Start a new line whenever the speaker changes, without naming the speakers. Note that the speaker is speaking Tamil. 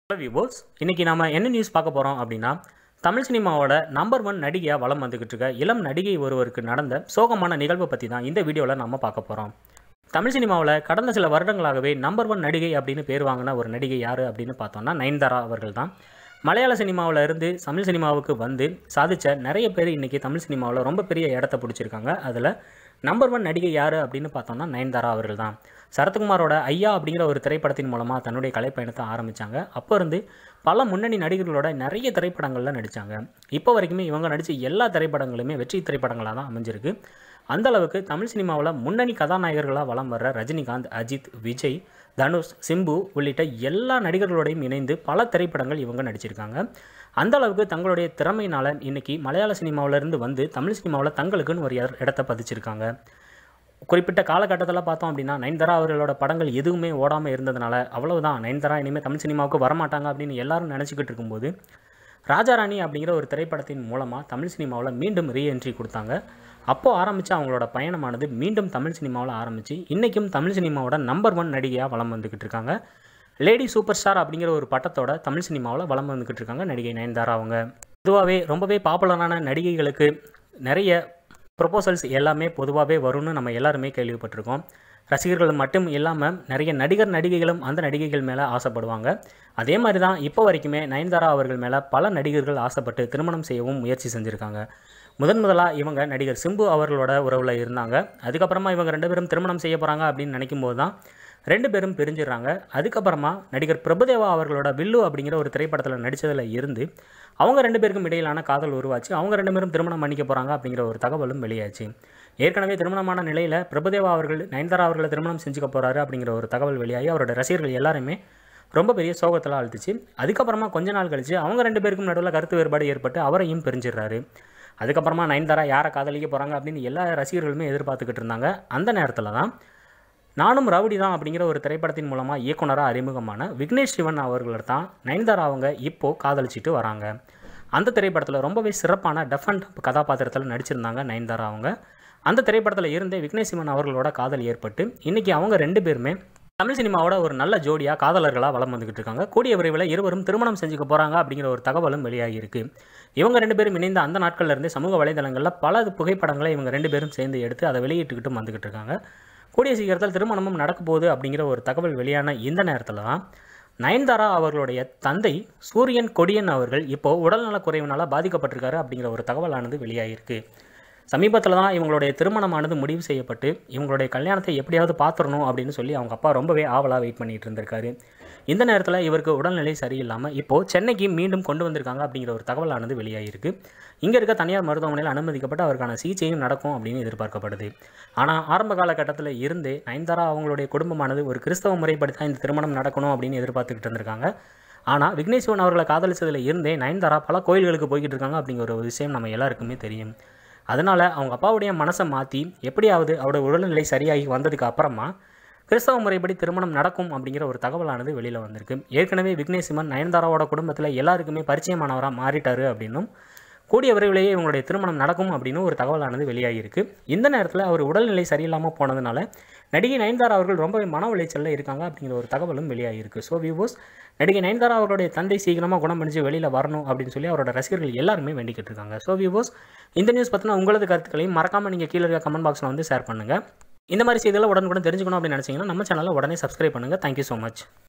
ஹலோ வியூவர்ஸ் இன்றைக்கி நாம என்ன நியூஸ் பார்க்க போகிறோம் அப்படின்னா தமிழ் சினிமாவோட நம்பர் ஒன் நடிகையாக வலம் வந்துக்கிட்டு இருக்க இளம் நடிகை ஒருவருக்கு நடந்த சோகமான நிகழ்வை பற்றி தான் இந்த வீடியோவில் நம்ம பார்க்க போகிறோம் தமிழ் சினிமாவில் கடந்த சில வருடங்களாகவே நம்பர் ஒன் நடிகை அப்படின்னு பேர் வாங்கின ஒரு நடிகை யார் அப்படின்னு பார்த்தோம்னா நயன்தாரா அவர்கள் தான் மலையாள சினிமாவில் இருந்து தமிழ் சினிமாவுக்கு வந்து சாதித்த நிறைய பேர் இன்றைக்கி தமிழ் சினிமாவில் ரொம்ப பெரிய இடத்த பிடிச்சிருக்காங்க அதில் நம்பர் ஒன் நடிகை யார் அப்படின்னு பார்த்தோம்னா நயன்தாரா அவர்கள் தான் சரத்குமாரோட ஐயா அப்படிங்கிற ஒரு திரைப்படத்தின் மூலமாக தன்னுடைய கலைப்பயணத்தை ஆரம்பித்தாங்க அப்போ இருந்து பல முன்னணி நடிகர்களோட நிறைய திரைப்படங்களில் நடித்தாங்க இப்போ வரைக்குமே இவங்க நடித்த எல்லா திரைப்படங்களுமே வெற்றி திரைப்படங்களாக தான் அமைஞ்சிருக்கு அந்த அளவுக்கு தமிழ் சினிமாவில் முன்னணி கதாநாயகர்களாக வலம் வர்ற ரஜினிகாந்த் அஜித் விஜய் தனுஷ் சிம்பு உள்ளிட்ட எல்லா நடிகர்களோடையும் இணைந்து பல திரைப்படங்கள் இவங்க நடிச்சிருக்காங்க அந்த அளவுக்கு தங்களுடைய திறமையினால் இன்னைக்கு மலையாள சினிமாவிலேருந்து வந்து தமிழ் சினிமாவில் தங்களுக்குன்னு ஒரு இட- இடத்த பதிச்சிருக்காங்க குறிப்பிட்ட காலகட்டத்தில் பார்த்தோம் அப்படின்னா நயன்தாரா அவர்களோட படங்கள் எதுவுமே ஓடாமல் இருந்ததுனால அவ்வளவுதான் நயன்தாரா இனிமேல் தமிழ் சினிமாவுக்கு வரமாட்டாங்க அப்படின்னு எல்லாரும் நினச்சிக்கிட்டு இருக்கும்போது ராஜாராணி அப்படிங்கிற ஒரு திரைப்படத்தின் மூலமாக தமிழ் சினிமாவில் மீண்டும் ரீஎன்ட்ரி கொடுத்தாங்க அப்போது ஆரம்பித்த அவங்களோட பயணமானது மீண்டும் தமிழ் சினிமாவில் ஆரம்பித்து இன்றைக்கும் தமிழ் சினிமாவோட நம்பர் ஒன் நடிகையாக வலம் வந்துக்கிட்டு இருக்காங்க லேடி சூப்பர் ஸ்டார் அப்படிங்கிற ஒரு பட்டத்தோட தமிழ் சினிமாவில் வலம் வந்துக்கிட்டு இருக்காங்க நடிகை நயன்தாரா அவங்க பொதுவாகவே ரொம்பவே பாப்புலரான நடிகைகளுக்கு நிறைய ப்ரொபோசல்ஸ் எல்லாமே பொதுவாகவே வரும்னு நம்ம எல்லாருமே கேள்விப்பட்டிருக்கோம் ரசிகர்கள் மட்டும் இல்லாமல் நிறைய நடிகர் நடிகைகளும் அந்த நடிகைகள் மேலே ஆசைப்படுவாங்க அதே மாதிரி தான் இப்போ வரைக்குமே நயன்தாரா அவர்கள் மேலே பல நடிகர்கள் ஆசைப்பட்டு திருமணம் செய்யவும் முயற்சி செஞ்சுருக்காங்க முதன் முதலாக இவங்க நடிகர் சிம்பு அவர்களோட உறவில் இருந்தாங்க அதுக்கப்புறமா இவங்க ரெண்டு பேரும் திருமணம் செய்ய போகிறாங்க அப்படின்னு நினைக்கும் போது தான் ரெண்டு பேரும் பிரிஞ்சிடுறாங்க அதுக்கப்புறமா நடிகர் பிரபுதேவா அவர்களோட வில்லு அப்படிங்கிற ஒரு திரைப்படத்தில் நடித்ததில் இருந்து அவங்க ரெண்டு பேருக்கும் இடையிலான காதல் உருவாச்சு அவங்க ரெண்டு பேரும் திருமணம் பண்ணிக்க போகிறாங்க அப்படிங்கிற ஒரு தகவலும் வெளியாச்சு ஏற்கனவே திருமணமான நிலையில் பிரபுதேவா அவர்கள் நயன்தாரா அவர்களை திருமணம் செஞ்சுக்க போகிறாரு அப்படிங்கிற ஒரு தகவல் வெளியாகி அவரோட ரசிகர்கள் எல்லாருமே ரொம்ப பெரிய சோகத்தில் ஆழ்த்துச்சு அதுக்கப்புறமா கொஞ்ச நாள் கழிச்சு அவங்க ரெண்டு பேருக்கும் நடுவில் கருத்து வேறுபாடு ஏற்பட்டு அவரையும் பிரிஞ்சிடுறாரு அதுக்கப்புறமா நயன்தாரா யாரை காதலிக்க போகிறாங்க அப்படின்னு எல்லா ரசிகர்களுமே எதிர்பார்த்துக்கிட்டு இருந்தாங்க அந்த நேரத்தில் தான் நானும் ரவுடி தான் அப்படிங்கிற ஒரு திரைப்படத்தின் மூலமாக இயக்குனராக அறிமுகமான விக்னேஷ் சிவன் அவர்களை தான் நயன்தாரா அவங்க இப்போது காதலிச்சிட்டு வராங்க அந்த திரைப்படத்தில் ரொம்பவே சிறப்பான டெஃபண்ட் கதாபாத்திரத்தில் நடிச்சிருந்தாங்க நயன்தாரா அவங்க அந்த திரைப்படத்தில் இருந்தே விக்னேஷ் சிவன் அவர்களோட காதல் ஏற்பட்டு இன்றைக்கி அவங்க ரெண்டு பேருமே தமிழ் சினிமாவோட ஒரு நல்ல ஜோடியாக காதலர்களாக வலம் வந்துக்கிட்டு இருக்காங்க கூடிய விரைவில் இருவரும் திருமணம் செஞ்சுக்க போகிறாங்க அப்படிங்கிற ஒரு தகவலும் வெளியாகியிருக்கு இவங்க ரெண்டு பேரும் இணைந்த அந்த நாட்கள்ல இருந்தே சமூக வலைதளங்களில் பல புகைப்படங்களை இவங்க ரெண்டு பேரும் சேர்ந்து எடுத்து அதை வெளியிட்டுக்கிட்டும் வந்துக்கிட்டு இருக்காங்க கூடிய சீக்கிரத்தில் திருமணமும் நடக்க போகுது அப்படிங்கிற ஒரு தகவல் வெளியான இந்த நேரத்தில் தான் நயன்தாரா அவர்களுடைய தந்தை சூரியன் கொடியன் அவர்கள் இப்போ உடல்நலக் குறைவினால் பாதிக்கப்பட்டிருக்காரு அப்படிங்கிற ஒரு தகவலானது வெளியாகிருக்கு சமீபத்தில் தான் இவங்களுடைய திருமணமானது முடிவு செய்யப்பட்டு இவங்களுடைய கல்யாணத்தை எப்படியாவது பார்த்துடணும் அப்படின்னு சொல்லி அவங்க அப்பா ரொம்பவே ஆவலாக வெயிட் பண்ணிட்டு இருந்திருக்காரு இந்த நேரத்தில் இவருக்கு உடல்நிலை சரியில்லாமல் இப்போது சென்னைக்கு மீண்டும் கொண்டு வந்திருக்காங்க அப்படிங்கிற ஒரு தகவலானது வெளியாகிருக்கு இங்கே இருக்க தனியார் மருத்துவமனையில் அனுமதிக்கப்பட்டு அவருக்கான சிகிச்சையும் நடக்கும் அப்படின்னு எதிர்பார்க்கப்படுது ஆனால் ஆரம்ப காலகட்டத்தில் இருந்தே நயன்தாரா அவங்களுடைய குடும்பமானது ஒரு கிறிஸ்தவ முறைப்படி தான் இந்த திருமணம் நடக்கணும் அப்படின்னு எதிர்பார்த்துக்கிட்டு இருந்திருக்காங்க ஆனால் விக்னேஸ்வரன் அவர்களை காதலிச்சதில் இருந்தே நயன்தாரா பல கோயில்களுக்கு போய்கிட்டு இருக்காங்க அப்படிங்கிற ஒரு விஷயம் நம்ம எல்லாருக்குமே தெரியும் அதனால் அவங்க அப்பாவுடைய மனசை மாற்றி எப்படியாவது அவரோட உடல்நிலை சரியாகி வந்ததுக்கு அப்புறமா கிறிஸ்தவ முறைப்படி திருமணம் நடக்கும் அப்படிங்கிற ஒரு தகவலானது வெளியில் வந்திருக்கு ஏற்கனவே விக்னேஷ் சிவன் நயன்தாராவோட குடும்பத்தில் எல்லாருக்குமே பரிச்சயமானவராக மாறிட்டாரு அப்படின்னும் கூடிய விரைவிலேயே இவங்களுடைய திருமணம் நடக்கும் அப்படின்னு ஒரு தகவலானது வெளியாகியிருக்கு இந்த நேரத்தில் அவர் உடல்நிலை சரியில்லாமல் போனதுனால நடிகை நயன்தாரா அவர்கள் ரொம்பவே மன உளைச்சலில் இருக்காங்க அப்படிங்கிற ஒரு தகவலும் வெளியாகியிருக்கு ஸோ வியூவர்ஸ் நடிகை நயன்தாரா அவருடைய தந்தை சீக்கிரமாக குணமடைஞ்சு வெளியில் வரணும் அப்படின்னு சொல்லி அவரோட ரசிகர்கள் எல்லாருமே வேண்டிக்கிட்டு இருக்காங்க ஸோ வியூவர்ஸ் இந்த நியூஸ் பற்றின உங்களது கருத்துக்களையும் மறக்காமல் நீங்கள் கீழே இருக்க கமெண்ட் பாக்ஸில் வந்து ஷேர் பண்ணுங்கள் இந்த மாதிரி செய்திகளை உடனுக்குடன் தெரிஞ்சுக்கணும் அப்படின்னு நினச்சிங்கன்னா நம்ம சேனலை உடனே சப்ஸ்கிரைப் பண்ணுங்கள் தேங்க்யூ ஸோ மச்